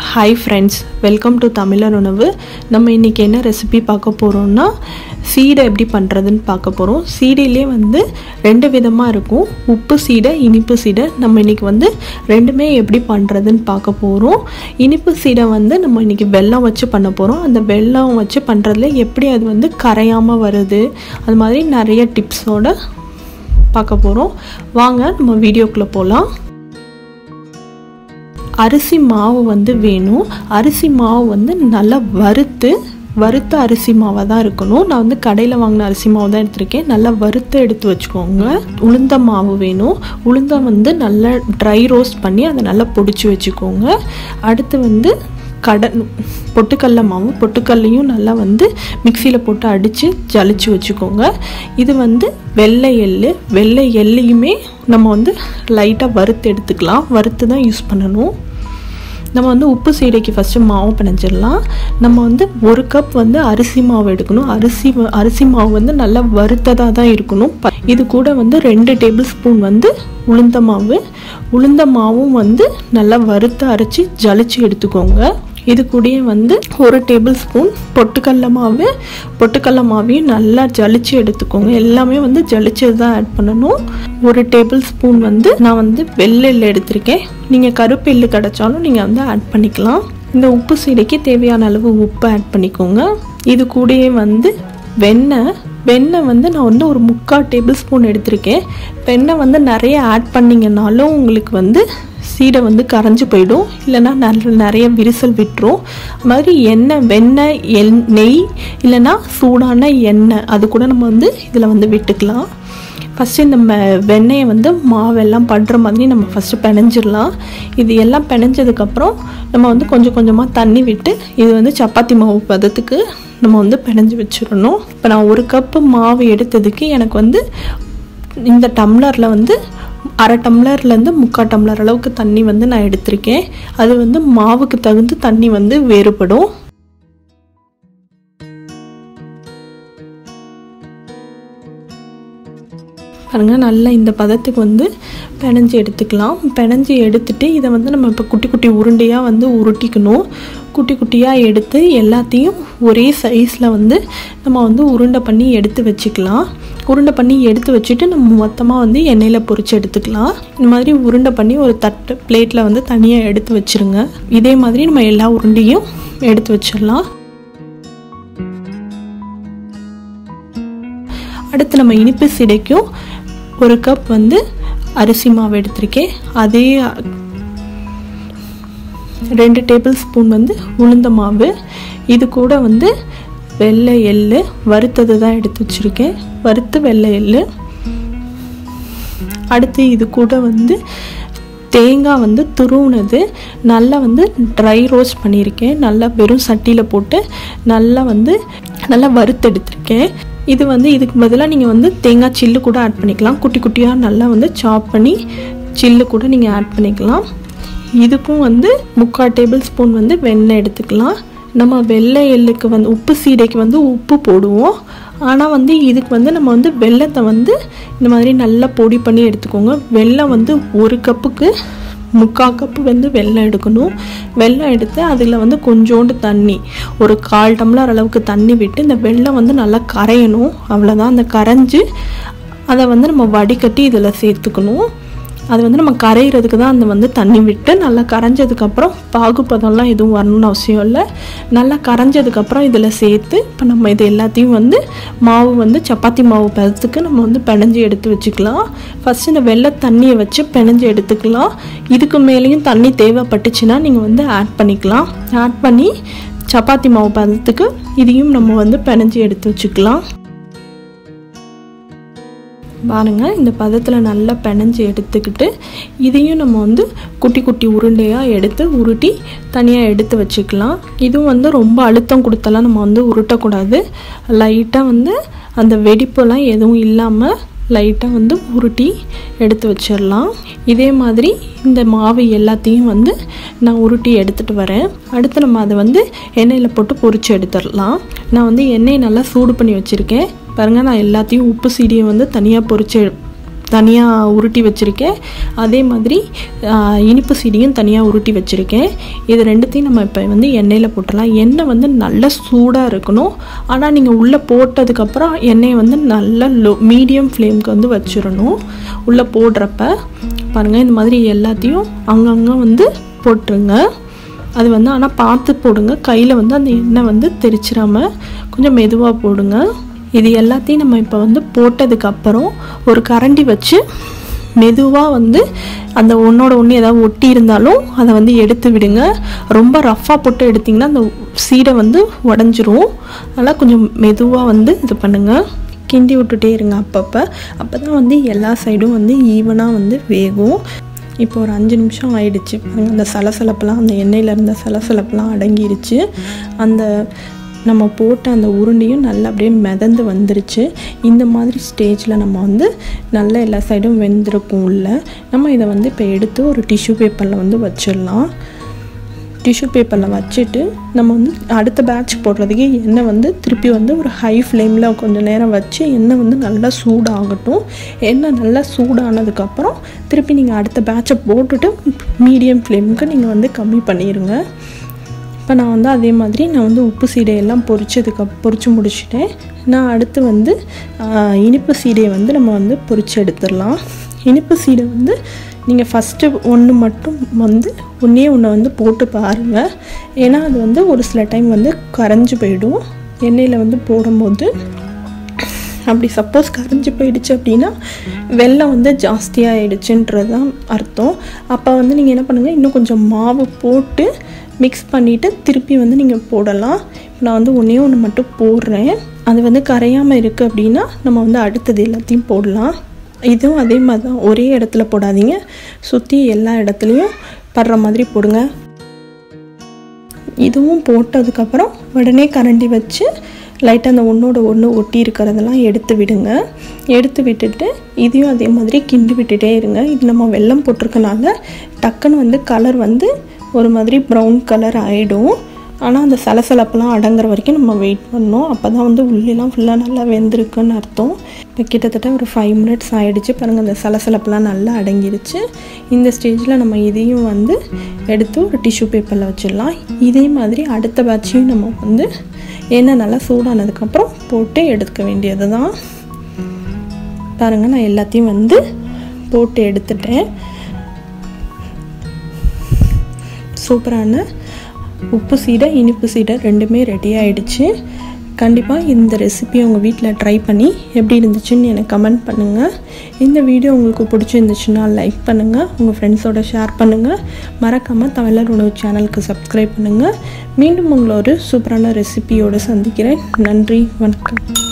hi friends welcome to தமிழர் உணவு நம்ம இன்றைக்கி என்ன ரெசிபி பார்க்க போகிறோம்னா சீடை எப்படி பண்ணுறதுன்னு பார்க்க போகிறோம் சீடையிலே வந்து ரெண்டு விதமாக இருக்கும் உப்பு சீடை இனிப்பு சீடை நம்ம இன்றைக்கி வந்து ரெண்டுமே எப்படி பண்ணுறதுன்னு பார்க்க போகிறோம் இனிப்பு சீடை வந்து நம்ம இன்றைக்கி வெல்லம் வச்சு பண்ண போகிறோம் அந்த வெல்லம் வச்சு பண்ணுறதுல எப்படி அது வந்து கரையாமல் வருது அது மாதிரி நிறைய டிப்ஸோட பார்க்க போகிறோம் வாங்க நம்ம வீடியோக்குள்ளே போகலாம் அரிசி மாவு வந்து வேணும் அரிசி மாவு வந்து நல்லா வறுத்து வறுத்த அரிசி மாவாக தான் இருக்கணும் நான் வந்து கடையில் வாங்கின அரிசி மாவு தான் எடுத்திருக்கேன் நல்லா வறுத்து எடுத்து வச்சுக்கோங்க உளுந்த மாவு வேணும் உளுந்தம் வந்து நல்லா ட்ரை ரோஸ்ட் பண்ணி அதை நல்லா பொடிச்சு வச்சுக்கோங்க அடுத்து வந்து கடன் பொட்டுக்கடல மாவு பொட்டுக்கல்லையும் நல்லா வந்து மிக்சியில் போட்டு அடித்து ஜலிச்சு வச்சுக்கோங்க இது வந்து வெள்ளை எள்ளு வெள்ளை எள்ளையுமே நம்ம வந்து லைட்டாக வறுத்து எடுத்துக்கலாம் வறுத்து தான் யூஸ் பண்ணணும் நம்ம வந்து உப்பு சீடைக்கு ஃபஸ்ட்டு மாவு பிணைஞ்சிடலாம் நம்ம வந்து ஒரு கப் வந்து அரிசி மாவு எடுக்கணும் அரிசி அரிசி மாவு வந்து நல்லா வறுத்ததாக தான் இருக்கணும் இது கூட வந்து ரெண்டு டேபிள் ஸ்பூன் வந்து உளுந்த மாவு உளுந்த மாவும் வந்து நல்லா வறுத்து அரைச்சி ஜலிச்சு எடுத்துக்கோங்க இது கூடயே வந்து ஒரு டேபிள் ஸ்பூன் பொட்டுக்கடல மாவு பொட்டுக்கடல மாவையும் நல்லா ஜலிச்சு எடுத்துக்கோங்க எல்லாமே வந்து ஜலிச்சது தான் ஆட் பண்ணணும் ஒரு டேபிள் ஸ்பூன் வந்து நான் வந்து வெள்ளெல் எடுத்திருக்கேன் நீங்கள் கருப்பு எள்ளு கிடைச்சாலும் நீங்கள் வந்து ஆட் பண்ணிக்கலாம் இந்த உப்பு சீடைக்கு தேவையான அளவு உப்பு ஆட் பண்ணிக்கோங்க இது கூடயே வந்து வெண்ணெய் வெண்ணெய் வந்து நான் வந்து ஒரு முக்கால் டேபிள் ஸ்பூன் எடுத்திருக்கேன் வெண்ணெய் வந்து நிறைய ஆட் பண்ணிங்கனாலும் உங்களுக்கு வந்து சீடை வந்து கரைஞ்சி போயிடும் இல்லைன்னா நல்ல நிறைய விரிசல் விட்டுரும் அது மாதிரி எண்ணெய் வெண்ணெய் எல் நெய் இல்லைன்னா சூடான எண்ணெய் அது கூட நம்ம வந்து இதில் வந்து விட்டுக்கலாம் ஃபஸ்ட்டு இந்த ம வெண்ணெயை வந்து மாவெல்லாம் படுற மாதிரி நம்ம ஃபஸ்ட்டு பிணைஞ்சிடலாம் இது எல்லாம் பிணைஞ்சதுக்கப்புறம் நம்ம வந்து கொஞ்சம் கொஞ்சமாக தண்ணி விட்டு இது வந்து சப்பாத்தி மாவு பதத்துக்கு நம்ம வந்து பிணைஞ்சு வச்சிடணும் இப்போ நான் ஒரு கப்பு மாவு எடுத்ததுக்கு எனக்கு வந்து இந்த டம்ளரில் வந்து அரை டம்ளர்லேருந்து முக்கால் டம்ளர் அளவுக்கு தண்ணி வந்து நான் எடுத்திருக்கேன் அது வந்து மாவுக்கு தகுந்து தண்ணி வந்து வேறுபடும் பாருங்கள் நல்லா இந்த பதத்துக்கு வந்து பிணைஞ்சி எடுத்துக்கலாம் பிணைஞ்சி எடுத்துட்டு இதை வந்து நம்ம இப்போ குட்டி குட்டி உருண்டையாக வந்து உருட்டிக்கணும் குட்டி குட்டியாக எடுத்து எல்லாத்தையும் ஒரே சைஸில் வந்து நம்ம வந்து உருண்டை பண்ணி எடுத்து வச்சுக்கலாம் உருண்டை பண்ணி எடுத்து வச்சுட்டு நம்ம மொத்தமாக வந்து எண்ணெயில் பொரித்து எடுத்துக்கலாம் இந்த மாதிரி உருண்டை பண்ணி ஒரு தட்டு பிளேட்டில் வந்து தனியாக எடுத்து வச்சுருங்க இதே மாதிரி நம்ம எல்லா உருண்டையும் எடுத்து வச்சிடலாம் அடுத்து நம்ம இனிப்பு சிடைக்கும் ஒரு கப் வந்து அரிசி மாவு எடுத்திருக்கேன் அதே ரெண்டு டேபிள் ஸ்பூன் வந்து உளுந்த மாவு இது கூட வந்து வெள்ளை எள்ளு வறுத்தது தான் எடுத்து வச்சுருக்கேன் வறுத்து வெள்ளை எள்ளு அடுத்து இது கூட வந்து தேங்காய் வந்து துருவுனது நல்லா வந்து ட்ரை ரோஸ்ட் பண்ணியிருக்கேன் நல்லா வெறும் சட்டியில் போட்டு நல்லா வந்து நல்லா வறுத்தெடுத்திருக்கேன் இது வந்து இதுக்கு பதிலாக நீங்கள் வந்து தேங்காய் சில்லு கூட ஆட் பண்ணிக்கலாம் குட்டி குட்டியாக நல்லா வந்து சாப் பண்ணி சில்லு கூட நீங்கள் ஆட் பண்ணிக்கலாம் இதுக்கும் வந்து முக்கால் டேபிள் ஸ்பூன் வந்து வெண்ணெய் எடுத்துக்கலாம் நம்ம வெள்ளை எள்ளுக்கு வந்து உப்பு சீடைக்கு வந்து உப்பு போடுவோம் ஆனால் வந்து இதுக்கு வந்து நம்ம வந்து வெள்ளத்தை வந்து இந்த மாதிரி நல்லா பொடி பண்ணி எடுத்துக்கோங்க வெள்ளம் வந்து ஒரு கப்புக்கு முக்கால் கப்பு வந்து வெள்ளம் எடுக்கணும் வெள்ளம் எடுத்து அதில் வந்து கொஞ்சோண்டு தண்ணி ஒரு கால் டம்ளர் அளவுக்கு தண்ணி விட்டு இந்த வெள்ளம் வந்து நல்லா கரையணும் அவ்வளோதான் அந்த கரைஞ்சி அதை வந்து நம்ம வடிகட்டி இதில் சேர்த்துக்கணும் அது வந்து நம்ம கரையிறதுக்கு தான் அந்த வந்து தண்ணி விட்டு நல்லா கரைஞ்சதுக்கப்புறம் பாகுப்பதம்லாம் எதுவும் வரணும்னு அவசியம் இல்லை நல்லா கரைஞ்சதுக்கப்புறம் இதில் சேர்த்து இப்போ நம்ம இது எல்லாத்தையும் வந்து மாவு வந்து சப்பாத்தி மாவு பதத்துக்கு நம்ம வந்து பிணைஞ்சி எடுத்து வச்சுக்கலாம் ஃபஸ்ட்டு இந்த வெள்ளை தண்ணியை வச்சு பிணைஞ்சி எடுத்துக்கலாம் இதுக்கு மேலேயும் தண்ணி தேவைப்பட்டுச்சுன்னா நீங்கள் வந்து ஆட் பண்ணிக்கலாம் ஆட் பண்ணி சப்பாத்தி மாவு பதத்துக்கு இதையும் நம்ம வந்து பிணைஞ்சி எடுத்து வச்சுக்கலாம் பாருங்கள் இந்த பதத்தில் நல்லா பிணைஞ்சி எடுத்துக்கிட்டு இதையும் நம்ம வந்து குட்டி குட்டி உருண்டையாக எடுத்து உருட்டி தனியாக எடுத்து வச்சுக்கலாம் இதுவும் வந்து ரொம்ப அழுத்தம் கொடுத்தலாம் நம்ம வந்து உருட்டக்கூடாது லைட்டாக வந்து அந்த வெடிப்பெல்லாம் எதுவும் இல்லாமல் லைட்டாக வந்து உருட்டி எடுத்து வச்சிடலாம் இதே மாதிரி இந்த மாவு எல்லாத்தையும் வந்து நான் உருட்டி எடுத்துகிட்டு வரேன் அடுத்து நம்ம அதை வந்து எண்ணெயில் போட்டு பொரித்து எடுத்துடலாம் நான் வந்து எண்ணெயை நல்லா சூடு பண்ணி வச்சுருக்கேன் பாருங்கள் நான் எல்லாத்தையும் உப்பு சீடியை வந்து தனியாக பொரிச்சு தனியாக உருட்டி வச்சுருக்கேன் அதே மாதிரி ஆஹ், இனிப்பு சீடையும் தனியாக உருட்டி வச்சுருக்கேன் இது ரெண்டுத்தையும் நம்ம இப்போ வந்து எண்ணெயில் போட்டுடலாம் எண்ணெய் வந்து நல்ல சூடாக இருக்கணும் ஆனால் நீங்கள் உள்ளே போட்டதுக்கப்புறம் எண்ணெயை வந்து நல்ல லோ மீடியம் ஃப்ளேம்க்கு வந்து வச்சிடணும் உள்ளே போடுறப்ப பாருங்கள் இந்த மாதிரி எல்லாத்தையும் அங்கங்கே வந்து போட்டுருங்க அது வந்து ஆனால் பார்த்து போடுங்க கையில் வந்து அந்த எண்ணெய் வந்து தெரிச்சிடாம கொஞ்சம் மெதுவாக போடுங்க இது எல்லாத்தையும் நம்ம இப்போ வந்து போட்டதுக்கப்புறம் ஒரு கரண்டி வச்சு மெதுவாக வந்து அந்த ஒன்றோட ஒன்று ஏதாவது ஒட்டி இருந்தாலும் அதை வந்து எடுத்து விடுங்க ரொம்ப ரஃப்பாக போட்டு எடுத்திங்கன்னா அந்த சீடை வந்து உடஞ்சிரும் அதனால் கொஞ்சம் மெதுவாக வந்து இது பண்ணுங்கள் கிண்டி விட்டுட்டே இருங்க அப்பப்போ அப்போ தான் வந்து எல்லா சைடும் வந்து ஈவனாக வந்து வேகும் இப்போ ஒரு அஞ்சு நிமிஷம் ஆயிடுச்சு பாருங்க அந்த சலசலப்பெல்லாம் அந்த எண்ணெயில் இருந்த சலசலப்பெல்லாம் அடங்கிருச்சு அந்த நம்ம போட்ட அந்த உருண்டையும் நல்லா அப்படியே மிதந்து வந்துருச்சு இந்த மாதிரி ஸ்டேஜில் நம்ம வந்து நல்லா எல்லா சைடும் வெந்திருக்கும் உள்ள நம்ம இதை வந்து இப்போ எடுத்து ஒரு டிஷ்யூ பேப்பரில் வந்து வச்சிடலாம் டிஷ்யூ பேப்பரில் வச்சுட்டு நம்ம வந்து அடுத்த பேட்ச் போடுறதுக்கு எண்ணெய் வந்து திருப்பி வந்து ஒரு ஹை ஃப்ளேமில் கொஞ்சம் நேரம் வச்சு எண்ணெய் வந்து நல்லா சூடாகட்டும் எண்ணெய் நல்லா சூடானதுக்கப்புறம் திருப்பி நீங்கள் அடுத்த பேட்சை போட்டுட்டு மீடியம் ஃப்ளேமுக்கு நீங்கள் வந்து கம்மி பண்ணிடுங்க இப்போ நான் வந்து அதே மாதிரி நான் வந்து உப்பு சீடையெல்லாம் பொரிச்சதுக்கு பொரிச்சு முடிச்சிட்டேன் நான் அடுத்து வந்து ஆஹ், இனிப்பு சீடையை வந்து நம்ம வந்து பொரிச்சு எடுத்துடலாம் இனிப்பு சீடை வந்து நீங்கள் ஃபஸ்ட்டு ஒன்று மட்டும் வந்து ஒன்றே ஒன்று வந்து போட்டு பாருங்கள் ஏன்னா அது வந்து ஒரு சில டைம் வந்து கரைஞ்சு போயிடும் எண்ணெயில் வந்து போடும்போது அப்படி சப்போஸ் கரைஞ்சி போயிடுச்சு அப்படின்னா வெள்ளம் வந்து ஜாஸ்தியாகிடுச்சுன்றது தான் அர்த்தம் அப்போ வந்து நீங்கள் என்ன பண்ணுங்கள் இன்னும் கொஞ்சம் மாவு போட்டு மிக்ஸ் பண்ணிவிட்டு திருப்பி வந்து நீங்கள் போடலாம் இப்போ நான் வந்து ஒன்றே ஒன்று மட்டும் போடுறேன் அது வந்து கரையாமல் இருக்குது அப்படின்னா நம்ம வந்து அடுத்தது எல்லாத்தையும் போடலாம் இதுவும் அதே மாதிரி தான் ஒரே இடத்துல போடாதீங்க சுற்றி எல்லா இடத்துலையும் படுற மாதிரி போடுங்க இதுவும் போட்டதுக்கப்புறம் உடனே கரண்டி வச்சு லைட்டாக அந்த ஒன்றோட ஒன்று ஒட்டி இருக்கிறதெல்லாம் எடுத்து விடுங்க எடுத்து விட்டுட்டு இதையும் அதே மாதிரி கிண்டி விட்டுட்டே இருங்க இது நம்ம வெல்லம் போட்டிருக்கனால டக்குன்னு வந்து கலர் வந்து ஒரு மாதிரி ப்ரௌன் கலர் ஆகிடும் ஆனால் அந்த சலசலப்பெல்லாம் அடங்குற வரைக்கும் நம்ம வெயிட் பண்ணோம் அப்போ தான் வந்து உள்ளெல்லாம் ஃபுல்லாக நல்லா வெந்திருக்குன்னு அர்த்தம் இப்போ கிட்டத்தட்ட ஒரு ஃபைவ் மினிட்ஸ் ஆகிடுச்சு பாருங்கள் அந்த சலசலப்பெல்லாம் நல்லா அடங்கிடுச்சு இந்த ஸ்டேஜில் நம்ம இதையும் வந்து எடுத்து ஒரு டிஷ்யூ பேப்பரில் வச்சிடலாம் இதே மாதிரி அடுத்த பேட்சையும் நம்ம வந்து எண்ணெய் நல்லா சூடானதுக்கப்புறம் போட்டு எடுக்க வேண்டியது தான் பாருங்கள் நான் எல்லாத்தையும் வந்து போட்டு எடுத்துட்டேன் சூப்பரான உப்பு சீடை இனிப்பு சீடை ரெண்டுமே ரெடி ஆயிடுச்சு கண்டிப்பாக இந்த ரெசிபியை உங்கள் வீட்டில் ட்ரை பண்ணி எப்படி இருந்துச்சுன்னு எனக்கு கமெண்ட் பண்ணுங்கள் இந்த வீடியோ உங்களுக்கு பிடிச்சிருந்துச்சுன்னா லைக் பண்ணுங்கள் உங்கள் ஃப்ரெண்ட்ஸோட ஷேர் பண்ணுங்கள் மறக்காமல் தமிழர் உணவு சேனலுக்கு சப்ஸ்கிரைப் பண்ணுங்கள் மீண்டும் உங்களை ஒரு சூப்பரான ரெசிபியோடு சந்திக்கிறேன் நன்றி வணக்கம்